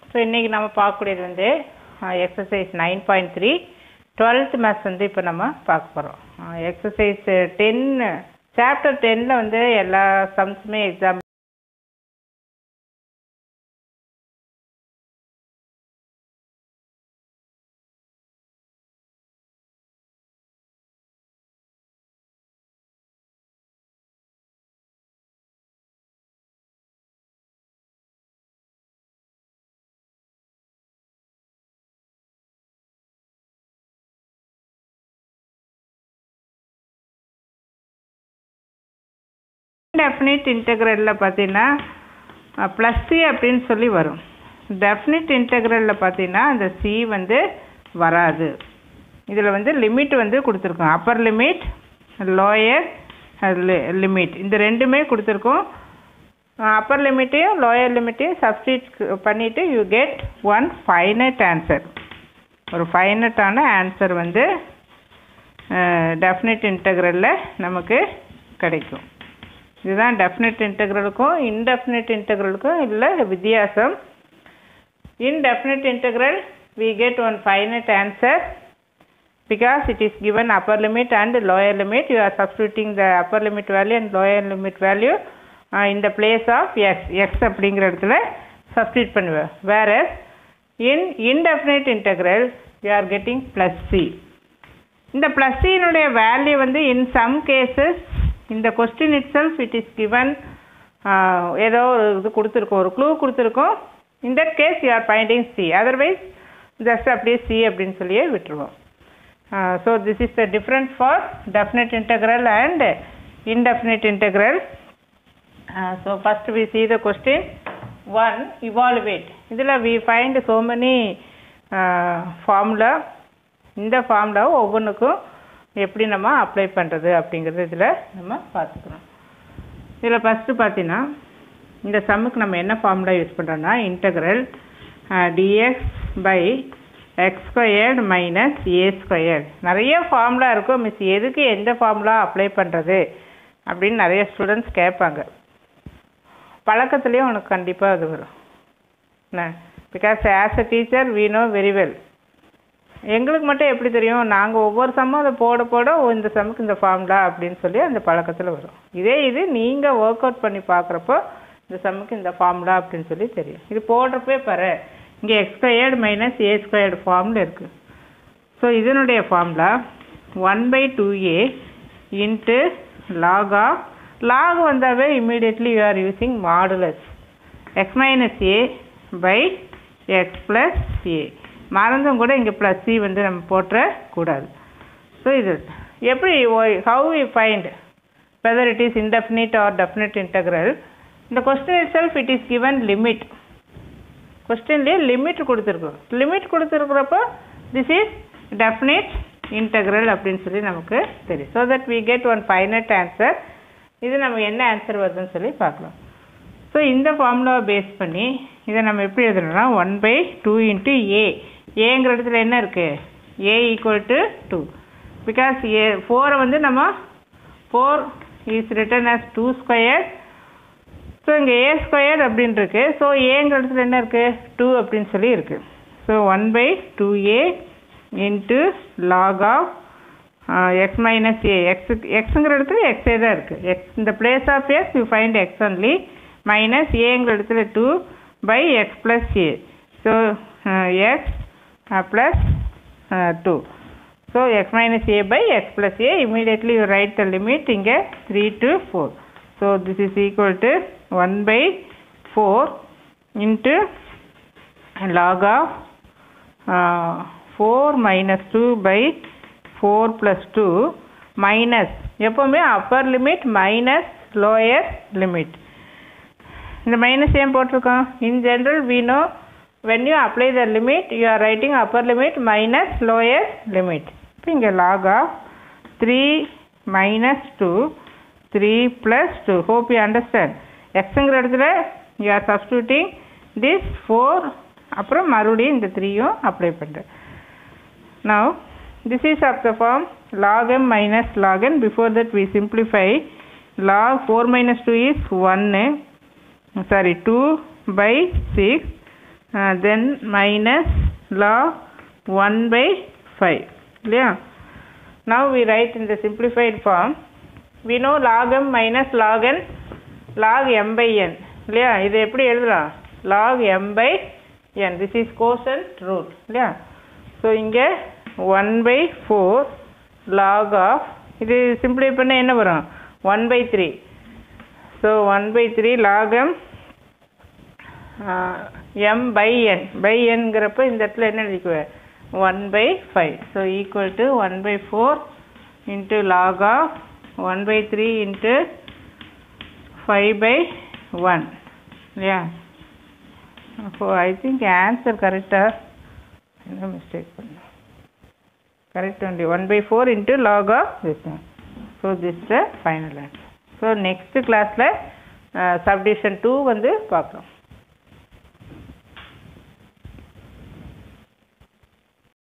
so இன்றைக்கி நம்ம பார்க்கக்கூடியது வந்து exercise nine point three twelfth maths வந்து இப்போ நம்ம பார்க்க போகிறோம் எக்ஸசைஸ் டென் சாப்டர் டென்னில் வந்து எல்லா சம்ஸுமே எக்ஸாம் டெஃபினிட் இன்டெக்ரலில் பார்த்தீங்கன்னா ப்ளஸ் சி அப்படின்னு சொல்லி வரும் டெஃபினிட் இன்டெக்ரலில் பார்த்தீங்கன்னா அந்த சி வந்து வராது இதில் வந்து லிமிட் வந்து கொடுத்துருக்கோம் அப்பர் லிமிட் லோயர் லிமிட் இந்த ரெண்டுமே கொடுத்துருக்கோம் அப்பர் லிமிட்டையும் லோயர் லிமிட்டையும் சப்ஸ்டிட் பண்ணிவிட்டு you get one finite answer ஒரு ஃபைனட்டான ஆன்சர் வந்து டெஃபினிட் இன்டெக்ரலில் நமக்கு கிடைக்கும் இதுதான் டெஃபினிட் இன்டெக்ரலுக்கும் இன்டெஃபினிட் இன்டெக்ரலுக்கும் இல்லை வித்தியாசம் indefinite integral we get one finite answer because it is given upper limit and lower limit you are substituting the upper limit value and lower limit value uh, in the place of x x அப்படிங்கிற இடத்துல substitute பண்ணுவேன் whereas in indefinite integral you are getting plus c இந்த plus c னுடைய value வந்து in some cases இந்த question itself it is given ஏதோ ஒரு இது கொடுத்துருக்கோம் ஒரு க்ளூ கொடுத்துருக்கோம் in that case you are finding C otherwise just அப்படியே சி அப்படின்னு சொல்லியே விட்டுருவோம் so this is the different for definite integral and indefinite integral so first we see the question one evaluate இதில் we find so many formula இந்த ஃபார்முலாவை ஒவ்வொன்றுக்கும் எப்படி நம்ம அப்ளை பண்ணுறது அப்படிங்கிறது இதில் நம்ம பார்த்துக்கிறோம் இதில் ஃபஸ்ட்டு பார்த்தீங்கன்னா இந்த சம்முக்கு நம்ம என்ன ஃபார்முலா யூஸ் பண்ணுறோன்னா integral dx by x squared minus a squared நிறைய ஃபார்முலா இருக்கும் மிஸ் எதுக்கு எந்த ஃபார்முலா அப்ளை பண்ணுறது அப்படின்னு நிறைய ஸ்டூடெண்ட்ஸ் கேட்பாங்க பழக்கத்துலேயும் உனக்கு கண்டிப்பாக அது வரும் என்ன because as a teacher we know very well எங்களுக்கு மட்டும் எப்படி தெரியும் நாங்கள் ஒவ்வொரு சம்மும் அதை போட போட இந்த சம்முக்கு இந்த ஃபார்முலா அப்படின்னு சொல்லி அந்த பழக்கத்தில் வரும் இதே இது நீங்கள் ஒர்க் அவுட் பண்ணி பார்க்குறப்போ இந்த சம்முக்கு இந்த ஃபார்முலா அப்படின்னு சொல்லி தெரியும் இது போடுறப்பே பாரு இங்கே x squared minus a squared ஃபார்மில் இருக்குது ஸோ இதனுடைய formula one by two a into log of log வந்தாவே immediately you are using modulus x minus a by x plus a மறந்தும் கூட இங்கே ப்ளஸ் சி வந்து நம்ம போட்டுறக்கூடாது ஸோ இது எப்படி how we find whether it is indefinite or definite integral இந்த question itself it is given limit கொஸ்டின்லேயே limit கொடுத்துருக்கோம் லிமிட் கொடுத்துருக்குறப்போ திஸ் இஸ் டெஃபினிட் இன்டெக்ரல் அப்படின்னு சொல்லி நமக்கு தெரியும் so that we get one finite answer இது நம்ம என்ன ஆன்சர் வருதுன்னு சொல்லி பார்க்கலாம் ஸோ இந்த ஃபார்முலாவை பேஸ் பண்ணி இதை நம்ம எப்படி எழுதணும்னா one by two into a ஏங்கிற இடத்துல என்ன இருக்குது a equal to two because a ஃபோரை வந்து நம்ம four is written as two square so இங்கே ஏ ஸ்கொயர் அப்படின்னு இருக்கு ஸோ ஏங்கிற இடத்துல என்ன இருக்குது டூ அப்படின்னு சொல்லி இருக்குது so one by two a into log of x minus a x எக்ஸுங்கிற இடத்துல எக்ஸே தான் இருக்குது எக்ஸ் இந்த place of x you find x only minus ஏங்கிற இடத்துல two by x plus a so x plus two so x minus a by x plus a immediately you write the limit இங்கே three to four so this is equal to one by four into log of four minus two by four plus two minus எப்போவுமே upper limit minus lower limit இந்த minus ஏன் போட்டிருக்கோம் in general we know when you apply the limit you are writing upper limit minus lower limit இப்போ இங்கே log of three minus two three plus two hope you understand எக்ஸுங்கிற இடத்துல you are substituting this four அப்புறம் மறுபடியும் இந்த த்ரீயும் apply பண்ணுறேன் now this is of the form log m minus log n before that we simplify log 4 minus 2 is 1 sorry 2 by 6 then minus log one by five இல்லையா now we write in the simplified form we know log m minus log n log m by n இல்லையா இது எப்படி எழுதலாம் log m by n this is quotient root இல்லையா so இங்கே one by four log of இது simplify பண்ண என்ன வரும் one by three so one by three log m m by n by nங்கிறப்ப இந்த இடத்துல என்ன எழுதிக்குவேன் one by five so equal to one by four into log of one by three into five by one இல்லையா அப்போ I think answer கரெக்டாக என்ன mistake பண்ணேன் correct only one by four into log of this so this the final answer so next கிளாஸில் substitution two வந்து பார்க்கலாம்